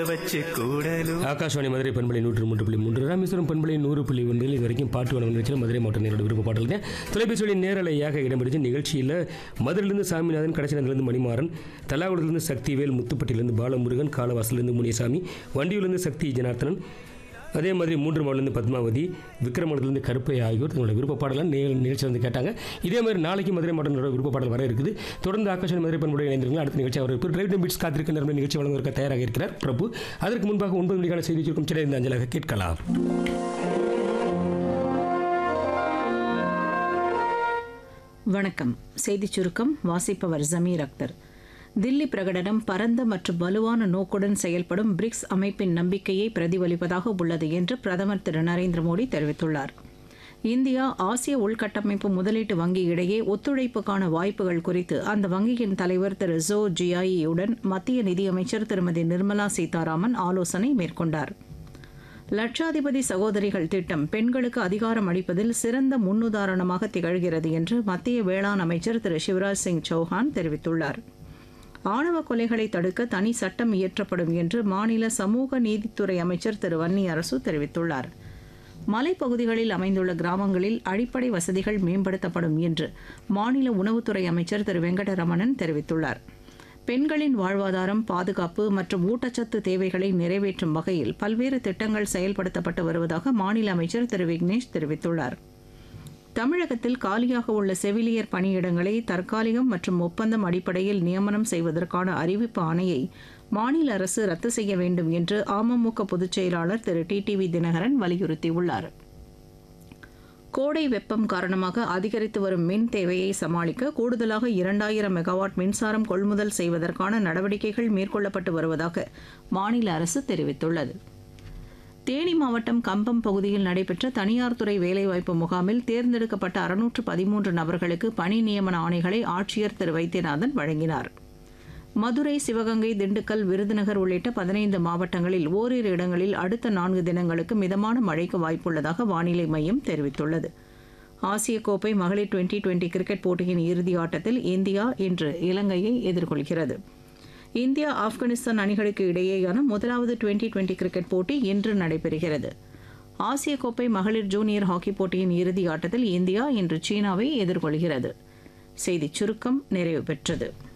வச்சு கூடலும் ஆகாஷவாணி மதுரை பண்பலை நூற்று மூன்று புள்ளி மூன்று ராமேஸ்வரம் பண்பலை நூறு புள்ளி ஒன்றில் இது வரைக்கும் பாட்டு வனம் நிகழ்ச்சியில் மதுரை மாவட்ட நேரோட விருப்ப பாடல் தான் தொலைபேசிகளின் நேரலையாக இடம்பெற்ற நிகழ்ச்சியில் மதுரையிலிருந்து சாமிநாதன் கடைசிலிருந்து மணிமாறன் தல்லாகுளத்திலிருந்து சக்திவேல் முத்துப்பட்டியிலிருந்து பாலமுருகன் காலவாசலிருந்து முனியசாமி வண்டியூர்லேருந்து சக்தி ஜனார்த்தனன் அதே மாதிரி மூன்று மாவட்டிலிருந்து பத்மாவதி விக்ரமணத்திலிருந்து கருப்பை ஆகியோர் தங்களோட விருப்ப பாடலாம் நே நிகழ்ச்சி வந்து கேட்டாங்க இதே மாதிரி நாளைக்கு மதுரை மாவட்டங்களோட விருப்ப பாடல் வர இருக்குது தொடர்ந்து ஆகாஷன் மதுரை பண்புடைய இணைந்திருங்கள் அடுத்த நிகழ்ச்சி அவர் டிரைவ் பீட்ஸ் காத்திருக்க நேரம் நிகழ்ச்சி வழங்குவதற்கு தயாராக இருக்கிறார் பிரபு அதற்கு முன்பாக ஒன்பது மணிக்கான செய்தி சுருக்கம் சிறை இந்த அஞ்சலாக கேட்கலாம் வணக்கம் செய்திச் சுருக்கம் வாசிப்பவர் ஜமீர் அக்தர் தில்லி பிரகடனம் பரந்த மற்றும் வலுவான நோக்குடன் செயல்படும் பிரிக்ஸ் அமைப்பின் நம்பிக்கையை பிரதிபலிப்பதாக உள்ளது என்று பிரதமர் திரு நரேந்திர மோடி தெரிவித்துள்ளார் இந்தியா ஆசிய உள்கட்டமைப்பு முதலீட்டு வங்கி இடையே ஒத்துழைப்புக்கான வாய்ப்புகள் குறித்து அந்த வங்கியின் தலைவர் திரு ஜோ ஜியாயியுடன் மத்திய நிதியமைச்சர் திருமதி நிர்மலா சீதாராமன் ஆலோசனை மேற்கொண்டார் லட்சாதிபதி சகோதரிகள் திட்டம் பெண்களுக்கு அதிகாரம் அளிப்பதில் சிறந்த முன்னுதாரணமாக திகழ்கிறது என்று மத்திய வேளாண் அமைச்சர் திரு சிவராஜ் சிங் சௌஹான் தெரிவித்துள்ளார் ஆணவ கொலைகளை தடுக்க தனி சட்டம் இயற்றப்படும் என்று மாநில சமூக நீதித்துறை அமைச்சர் திரு வன்னி அரசு தெரிவித்துள்ளார் மலைப்பகுதிகளில் அமைந்துள்ள கிராமங்களில் அடிப்படை வசதிகள் மேம்படுத்தப்படும் என்று மாநில உணவுத்துறை அமைச்சர் திரு வெங்கடரமணன் தெரிவித்துள்ளார் பெண்களின் வாழ்வாதாரம் பாதுகாப்பு மற்றும் ஊட்டச்சத்து தேவைகளை நிறைவேற்றும் வகையில் பல்வேறு திட்டங்கள் செயல்படுத்தப்பட்டு வருவதாக மாநில அமைச்சர் திரு விக்னேஷ் தெரிவித்துள்ளார் தமிழகத்தில் காலியாக உள்ள செவிலியர் பணியிடங்களை தற்காலிகம் மற்றும் ஒப்பந்தம் அடிப்படையில் நியமனம் செய்வதற்கான அறிவிப்பு ஆணையை மாநில அரசு ரத்து செய்ய வேண்டும் என்று அமமுக பொதுச் செயலாளர் திரு டிடிவி தினகரன் வலியுறுத்தியுள்ளார் கோடை வெப்பம் காரணமாக அதிகரித்து வரும் மின் தேவையை சமாளிக்க கூடுதலாக இரண்டாயிரம் மெகாவாட் மின்சாரம் கொள்முதல் செய்வதற்கான நடவடிக்கைகள் மேற்கொள்ளப்பட்டு வருவதாக மாநில அரசு தெரிவித்துள்ளது தேனி மாவட்டம் கம்பம் பகுதியில் நடைபெற்ற தனியார் துறை வேலைவாய்ப்பு முகாமில் தேர்ந்தெடுக்கப்பட்ட அறுநூற்று பதிமூன்று நபர்களுக்கு பணி நியமன ஆணைகளை ஆட்சியர் திரு வைத்தியநாதன் வழங்கினார் மதுரை சிவகங்கை திண்டுக்கல் விருதுநகர் உள்ளிட்ட பதினைந்து மாவட்டங்களில் ஓரிரு இடங்களில் அடுத்த நான்கு தினங்களுக்கு மிதமான மழைக்கு வாய்ப்புள்ளதாக வானிலை மையம் தெரிவித்துள்ளது ஆசிய கோப்பை மகளிர் டுவெண்டி டுவெண்டி கிரிக்கெட் போட்டியின் இறுதி ஆட்டத்தில் இந்தியா இன்று இலங்கையை எதிர்கொள்கிறது இந்தியா ஆப்கானிஸ்தான் அணிகளுக்கு இடையேயான முதலாவது டுவெண்டி டுவெண்டி கிரிக்கெட் போட்டி இன்று நடைபெறுகிறது ஆசிய கோப்பை மகளிர் ஜூனியர் ஹாக்கி போட்டியின் இறுதி ஆட்டத்தில் இந்தியா இன்று சீனாவை எதிர்கொள்கிறது செய்திச் சுருக்கம் நிறைவு பெற்றது